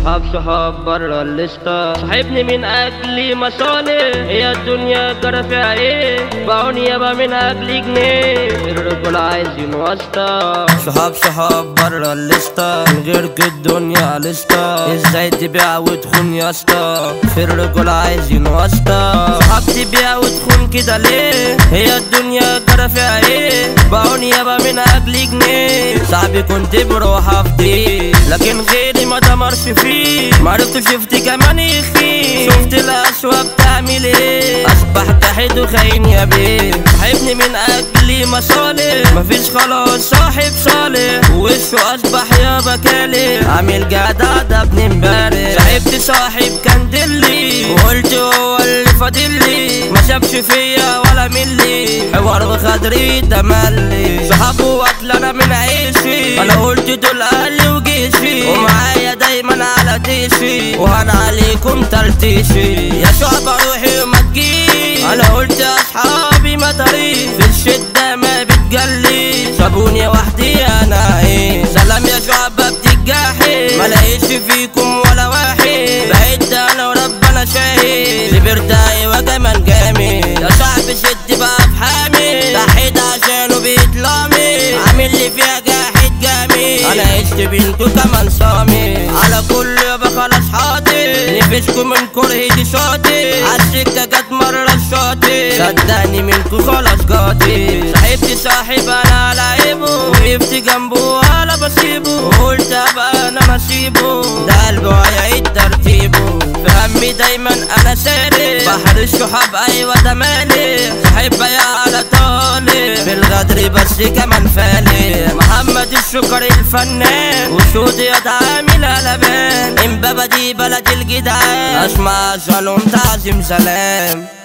صحاب صحاب برا الليستا صاحبني من اجلي مصالح هي الدنيا جرى فيها ايه باعوني يابا من اجلي جنيه الرجل عايزين واسطة صحاب صحاب برا الليستا من غيرك الدنيا لستا ازاي تبيع وتخون يا اسطى في الرجل عايزين واسطة صحاب تبيع وتخون كده ليه هي الدنيا جرى فيها ايه باعوني يابا من اجلي جنيه صاحبي كنت بروح افضي لكن غيري ما دمرش فيه معرفتش شفت كمان يخفي شفت الاسوا بتعمل ايه اصبح جاحد وخاين يا بيه صاحبني من اجلي مصالح مفيش خلاص صاحب صالح وشه اصبح يا بكالي عامل جدع ده ابن امبارح صاحبت صاحب كان دلي وقلت هو اللي فاضلي ما شافش فيا ولا ملي حوار وخدري ده ملي صحابه واكل انا من عيشي انا قلت دول اهلي وجيشي ومعايا دايما على ديشي وانا عليكم تلتيشي يا شعب روحي وما تجيش انا قلت يا اصحابي ما طريق في الشدة ما بتجلي سابوني وحدي انا ايه سلام يا شعب بتجاحي ما لقيتش فيكم ولا واحد بعدت انا وربنا شاهد كبرت ايوه كمان جامد يا صاحب شد بقى في حامي تحيد عشانه بيطلعمي عامل لي فيها جاحد جامد انا عشت بنته كمان صامي على كل يابا خلاص حاضر نفسكم من كرهي دي شاطر عالسكة جت مرة الشاطر صدقني منكو خلاص قاطر صاحبتي صاحب انا لعيبه وقفت جنبه ولا بسيبه وقلت ابقى انا نسيبه ده قلبه هيعيد ترتيبه في همي دايما انا سالك بحر الشحاب ايوه ده مالي صاحب يا على طالب في الغدر بس كمان فالي محمد الشكر الفنان وشود يا عامل قلبان امبابة دي بلد الجدعان اسمع شالوم تعظيم سلام